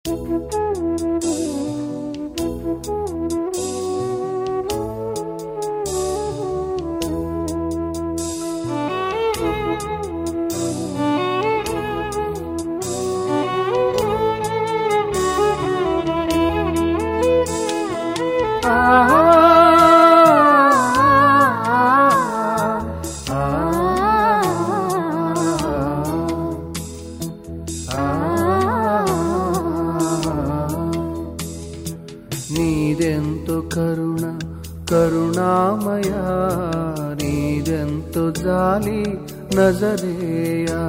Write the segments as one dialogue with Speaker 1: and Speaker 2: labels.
Speaker 1: నీదెంతో కరుణ కరుణామయ నీదెంతో జాలి నజరేయా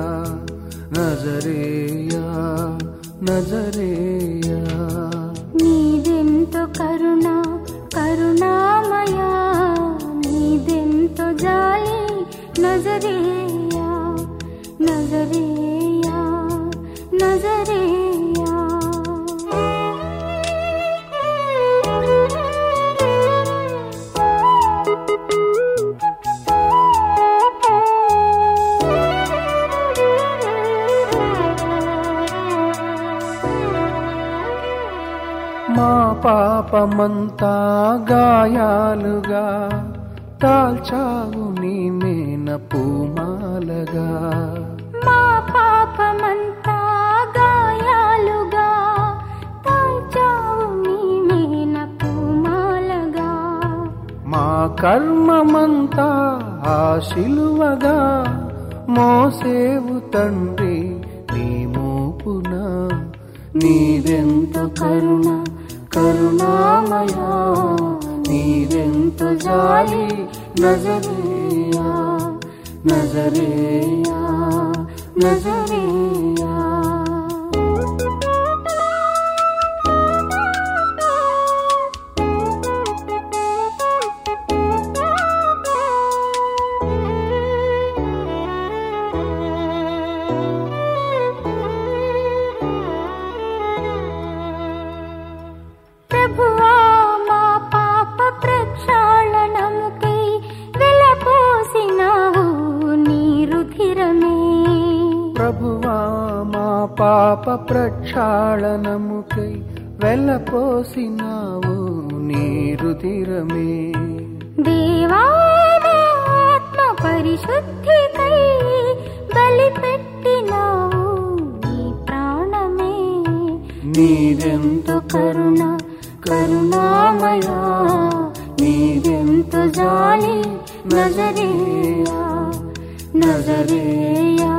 Speaker 1: నజరేయా నజరేయా
Speaker 2: నీదెంతో కరుణ కరుణామయ నీదెంతో జాలి నజరేయా నజరేయా నజరేయా
Speaker 1: మా పాపమంతా గాయాలుగా తాల్చావు నీ మేన పూమాలగా
Speaker 2: మా పాపమంతా గాయాలుగా తాచావు నీ మేన పూమాలగా
Speaker 1: మా కర్మమంతా ఆ శిలువగా మోసేవు తండ్రి నీ మోపున నీదెంత కరుణ కరుణామయ నీదెంత జాలి నజరేయా నజరేయా నజరేయా
Speaker 2: ప్రభువా మా పాప ప్రక్షాళనముకై వెలపోసినావు నీ రుధిరమే
Speaker 1: ప్రభువా మా పాప ప్రక్షాళనముకై వెళ్ళపోసినావు నీ రుధిరమే
Speaker 2: దేవా మా ఆత్మ పరిశుద్ధికై బలిపెట్టినావు నీ ప్రాణమే
Speaker 1: నీదెంత కరుణ కరుణామయ
Speaker 2: నీదెంత జాలి నజరేయా నజరేయా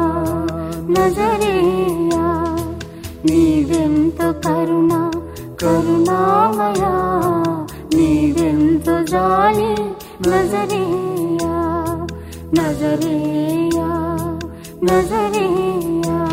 Speaker 2: నజరేయా నీదెంత కరుణ కరుణామయ నీదెంత జాలి నజరేయా నజరేయా నజరేయా